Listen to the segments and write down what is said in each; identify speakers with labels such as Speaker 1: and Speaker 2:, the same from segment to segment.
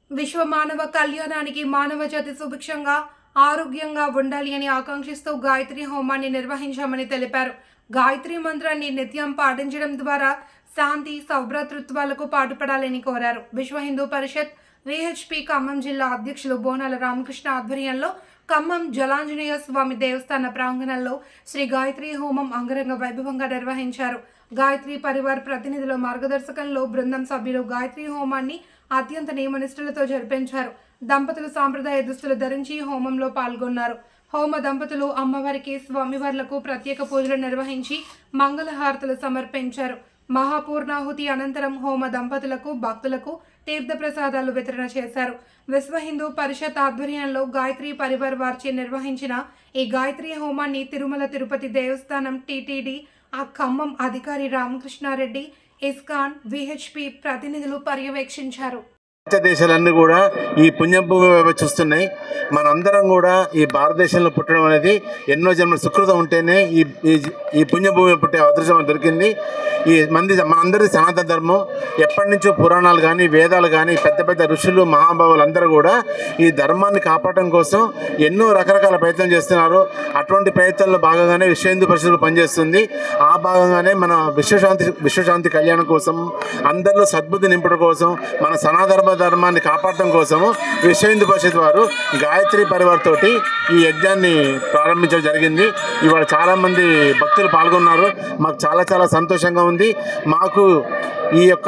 Speaker 1: విశ్వ మానవ కళ్యాణానికి మానవ జాతి సుభిక్షంగా ఆరోగ్యంగా ఉండాలి అని ఆకాంక్షిస్తూ గాయత్రి హోమాన్ని నిర్వహించామని తెలిపారు గాయత్రి మంత్రాన్ని నిత్యం పాటించడం ద్వారా శాంతి సౌభ్రాతృత్వాలకు పాటుపడాలని కోరారు విశ్వ హిందూ పరిషత్ విహెచ్పి ఖమ్మం జిల్లా అధ్యక్షులు బోనాల రామకృష్ణ ఆధ్వర్యంలో ఖమ్మం జలాంజనేయ స్వామి దేవస్థాన ప్రాంగణంలో శ్రీ గాయత్రి హోమం అంగరంగ వైభవంగా నిర్వహించారు గాయత్రి పరివార్ ప్రతినిధుల మార్గదర్శకంలో బృందం సభ్యులు గాయత్రి హోమాన్ని అత్యంత నియమనిష్ఠులతో జరిపించారు దంపతులు సాంప్రదాయ దుస్తులు ధరించి హోమంలో పాల్గొన్నారు హోమ దంపతులు అమ్మవారికి స్వామివార్లకు ప్రత్యేక పూజలు నిర్వహించి మంగళహారతులు సమర్పించారు మహాపూర్ణాహుతి అనంతరం హోమ దంపతులకు భక్తులకు తీర్థప్రసాదాలు వితరణ చేశారు విశ్వ హిందూ పరిషత్ ఆధ్వర్యంలో గాయత్రి పరివార్ వారిచే నిర్వహించిన ఈ గాయత్రి హోమాన్ని తిరుమల తిరుపతి దేవస్థానం టీటీడీ ఆ ఖమ్మం అధికారి రామకృష్ణారెడ్డి ఇస్కాన్ విహెచ్పి ప్రతినిధులు పర్యవేక్షించారు
Speaker 2: దేశాలన్నీ కూడా ఈ పుణ్యభూమి వైపు చూస్తున్నాయి మనందరం కూడా ఈ భారతదేశంలో పుట్టడం అనేది ఎన్నో జన్మల సుకృతం ఉంటేనే ఈ ఈ- ఈ పుణ్యభూమి పుట్టే అదృష్టం మనకు దొరికింది ఈ మంది మనందరి సనాతన ధర్మం ఎప్పటి నుంచో పురాణాలు కానీ వేదాలు కానీ పెద్ద పెద్ద ఋషులు మహాభావులు అందరూ కూడా ఈ ధర్మాన్ని కాపాడటం కోసం ఎన్నో రకరకాల ప్రయత్నం చేస్తున్నారు అటువంటి ప్రయత్నాల్లో భాగంగానే విశ్వ హిందూ పరిషత్ పనిచేస్తుంది ఆ భాగంగానే మన విశ్వశాంతి విశ్వశాంతి కళ్యాణం కోసం అందరిలో సద్బుద్ధి నింపడం కోసం మన సనాతన ధర్మాన్ని కాపాడటం కోసము విశ్వ హిందూ పరిషత్ వారు గాయత్రి పరివార్ తోటి ఈ యజ్ఞాన్ని ప్రారంభించడం జరిగింది ఇవాళ చాలామంది భక్తులు పాల్గొన్నారు మాకు చాలా చాలా సంతోషంగా ఉంది మాకు ఈ యొక్క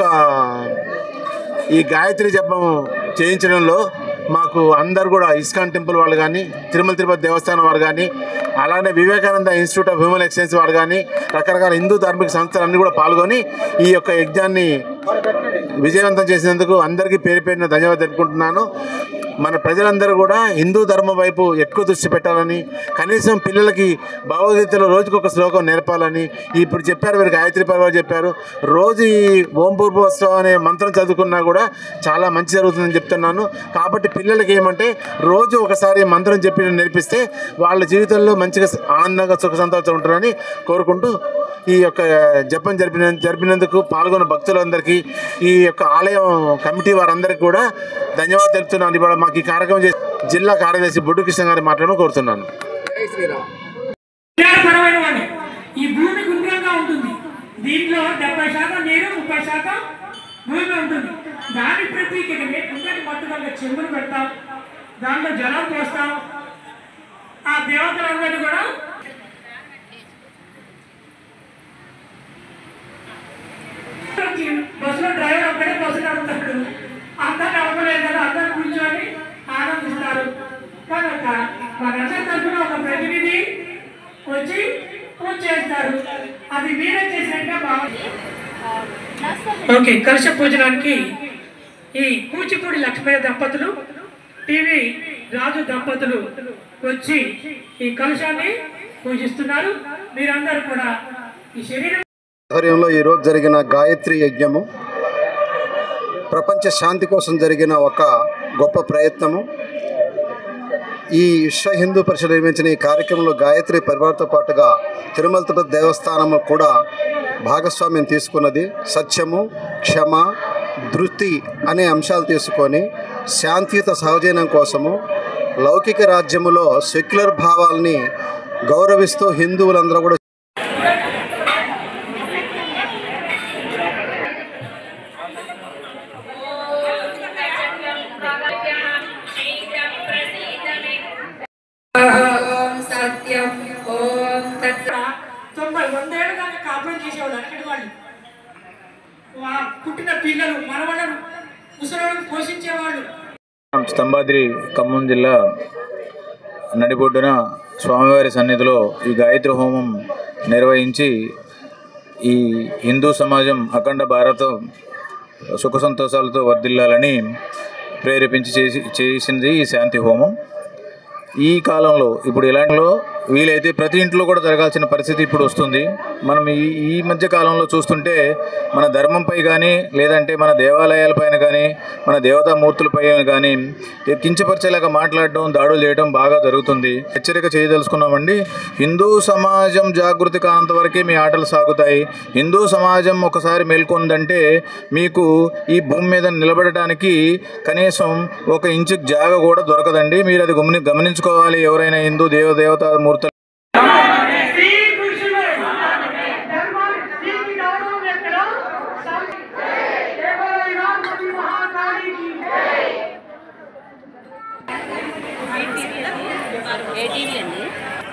Speaker 2: ఈ గాయత్రి జపం చేయించడంలో మాకు అందరు కూడా ఇస్కాన్ టెంపుల్ వాళ్ళు కానీ తిరుమల తిరుపతి దేవస్థానం వారు కానీ అలానే Vivekananda institute of human exchange వారు కానీ రకరకాల హిందూ ధార్మిక సంస్థలు అన్నీ కూడా పాల్గొని ఈ యొక్క యజ్ఞాన్ని విజయవంతం చేసినందుకు అందరికీ పేరు పేరున ధన్యవాదాలు తెలుపుకుంటున్నాను మన ప్రజలందరూ కూడా హిందూ ధర్మం వైపు ఎక్కువ దృష్టి పెట్టాలని కనీసం పిల్లలకి భగవద్గీతలో రోజుకొక ఒక శ్లోకం నేర్పాలని ఇప్పుడు చెప్పారు వీరు గాయత్రి పర్వాలు చెప్పారు రోజు ఈ ఓం పూర్వోత్సవం అనే మంత్రం చదువుకున్నా కూడా చాలా మంచి జరుగుతుందని చెప్తున్నాను కాబట్టి పిల్లలకి ఏమంటే రోజు ఒకసారి ఈ మంత్రం చెప్పి నేర్పిస్తే వాళ్ళ జీవితంలో మంచిగా ఆనందంగా సుఖ సంతోషం ఉంటారని కోరుకుంటూ ఈ యొక్క జపం జరిపిన జరిపినందుకు పాల్గొన్న భక్తులందరికీ ఈ యొక్క ఆలయం కమిటీ వారందరికీ కూడా ధన్యవాదాలు తెలుపుతున్నాను ఇవాళ మాకు ఈ కార్యక్రమం చేసి జిల్లా కార్యదర్శి బొడ్డు కృష్ణ గారి మాట్లాడడం కోరుతున్నాను
Speaker 3: విజ్ఞానపరమైన వాడే ఈ భూమి గుండ్రంగా ఉంటుంది దీంట్లో డెబ్బై శాతం నీరు ముప్పై శాతం భూమి ఉంటుంది దాని ప్రతీకనే కుండటి మట్టుగా చెంబులు పెడతాం దాంట్లో జలం పోస్తాం ఆ దేవతలందరినీ కూడా బస్సులో డ్రైవర్ ఒక్కడే బస్సు నడుపుతాడు అందరు నడపలేదు కదా అందరు కూర్చొని ఆనందిస్తారు కనుక మనందరి తరఫున ఒక ప్రతినిధి వచ్చి పూజ చేస్తారు అది మీరే చేసినట్టుగా బాగుంది ఓకే కలశ పూజనానికి ఈ కూచిపూడి లక్ష్మయ్య దంపతులు టీవీ రాజు దంపతులు వచ్చి ఈ కలశాన్ని పూజిస్తున్నారు మీరందరూ కూడా ఈ శరీరం
Speaker 4: ఆధ్వర్యంలో ఈరోజు జరిగిన గాయత్రి యజ్ఞము ప్రపంచ శాంతి కోసం జరిగిన ఒక గొప్ప ప్రయత్నము ఈ విశ్వ హిందూ పరిషత్ నిర్మించిన ఈ కార్యక్రమంలో గాయత్రి పరివార్తో పాటుగా తిరుమల తిరుపతి దేవస్థానము కూడా భాగస్వామ్యం తీసుకున్నది సత్యము క్షమ ధృతి అనే అంశాలు తీసుకొని శాంతియుత సహజీవనం కోసము లౌకిక రాజ్యములో సెక్యులర్ భావాల్ని గౌరవిస్తూ హిందువులందరూ కూడా
Speaker 3: సత్యం ఓం తొంభై వందేళ్ళు దాకా కాపురం చేసేవాళ్ళు అక్కడి వాళ్ళు వా- పుట్టిన పిల్లలు మనవలను ముసలను పోషించేవాళ్ళు
Speaker 5: స్తంభాద్రి ఖమ్మం జిల్లా నడిబొడ్డున స్వామివారి సన్నిధిలో ఈ గాయత్రి హోమం నిర్వహించి ఈ హిందూ సమాజం అఖండ భారతం సుఖ సంతోషాలతో వర్ధిల్లాలని ప్రేరేపించి చేసి చేసింది ఈ శాంతి హోమం ఈ కాలంలో ఇప్పుడు ఇలాంటిలో వీలైతే ప్రతి ఇంట్లో కూడా జరగాల్సిన పరిస్థితి ఇప్పుడు వస్తుంది మనం ఈ ఈ మధ్య కాలంలో చూస్తుంటే మన ధర్మంపై కానీ లేదంటే మన దేవాలయాలపైన కానీ మన దేవతామూర్తులపై కానీ కించపరిచేలాగా మాట్లాడడం దాడులు చేయడం బాగా జరుగుతుంది హెచ్చరిక చేయదలుచుకున్నామండి హిందూ సమాజం జాగృతి కానంత వరకే మీ ఆటలు సాగుతాయి హిందూ సమాజం ఒకసారి మేల్కొందంటే మీకు ఈ భూమి మీద నిలబడటానికి కనీసం ఒక ఇంచు జాగ కూడా దొరకదండి మీరు అది గమని గమనించుకోవాలి ఎవరైనా హిందూ దేవ దేవతామూర్తులు
Speaker 3: స్త్రీ పురుషులు ధర్మాన్ని స్త్రీకి గౌరవం ఎక్కడ ఎవరైనా ప్రతి మహాకాళికి
Speaker 6: ఏటీవీ అండి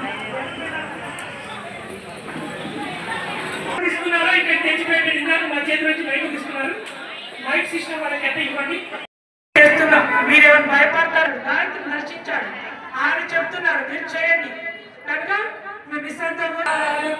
Speaker 3: తీసుకున్నారా ఇక్కడ తెచ్చిపెట్టి నిన్నారు మా చేతి నుంచి బయటకు తీసుకున్నారు మైక్ సిస్టమ్ వాళ్ళకి ఎట్ట ఇవ్వండి చేస్తున్నా మీరు ఏమైనా భయపడతారు గాయత్రి నశించాడు ఆయన చెప్తున్నారు మీరు చేయండి కనుక మీ నిస్సంతా కూడా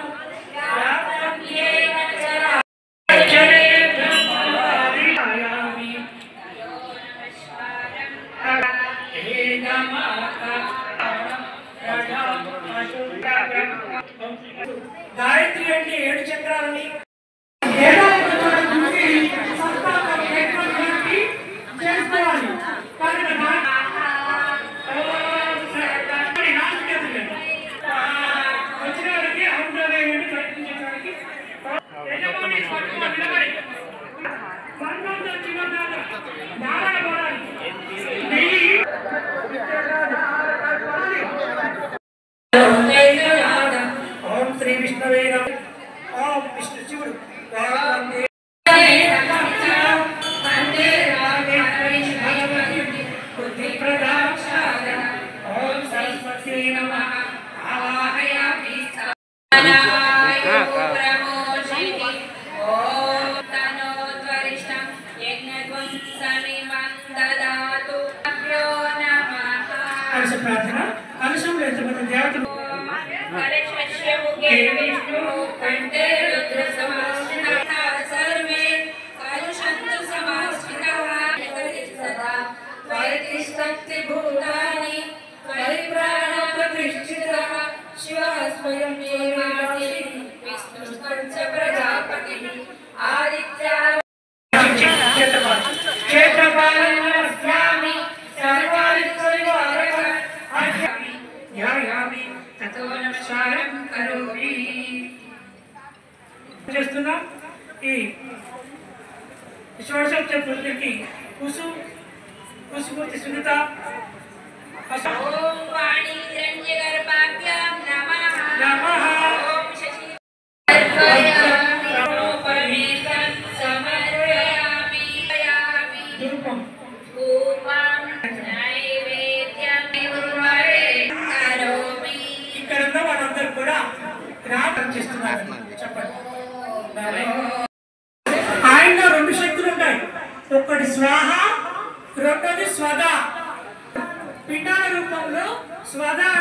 Speaker 3: గాయత్రి అంటే ఏడు చక్రాలని ఏదో ఒక చోట చూసి సంతానం ఏర్పాటు చేసి చేసుకోవాలి కనుక నా- ఓం శాంతి. నాకు తెలియదు. వచ్చిన వారికి అవుతారేమిటి ప్రయత్నించడానికి యజమాని స్వరూపంలో నిలబడి బంధంతో చివరిదాకా నారాయణ పోరాడి నెయ్యి ఓం శ్రీ విష్ణువే నమః. ఓం విష్ణు శివుడు ఓం ఓం సరస్వతి నమః ఆవాహయామి కలశ ప్రార్థన కలశంలో ఎంతమంది దేవతలు
Speaker 6: భూతాని పరిప్రాణ ప్రతిష్ఠితః శివः స్వయం ఏవాసి విష్ణుశ్చ ప్రజాపతి ఆదిత్యా
Speaker 3: క్షేత్రపాలం నమస్యామి సర్వాణి పరివారక అధ్యామి ధ్యాయామి తతో నమస్కారం కరోమి చేస్తున్నాం ఈ విశ్వాస చతుర్థికి కుసు కుసుమూర్తి సునీత
Speaker 6: ఓం వాణి హిరణ్యగర్భాభ్యాం నమః
Speaker 3: నమః
Speaker 6: ఓం శశి పవిత్రం సమర్పయామి యామి
Speaker 3: ధూపం
Speaker 6: ధూపం నైవేద్యం నిర్వహే కరోమి
Speaker 3: ఇక్కడ ఉన్న వాళ్ళందరూ కూడా ప్రార్థన చేస్తున్నారు చెప్పండి ఆయనలో రెండు శక్తులు ఉంటాయి ఒకటి స్వాహ రెండోది స్వద పిండాల రూపంలో స్వద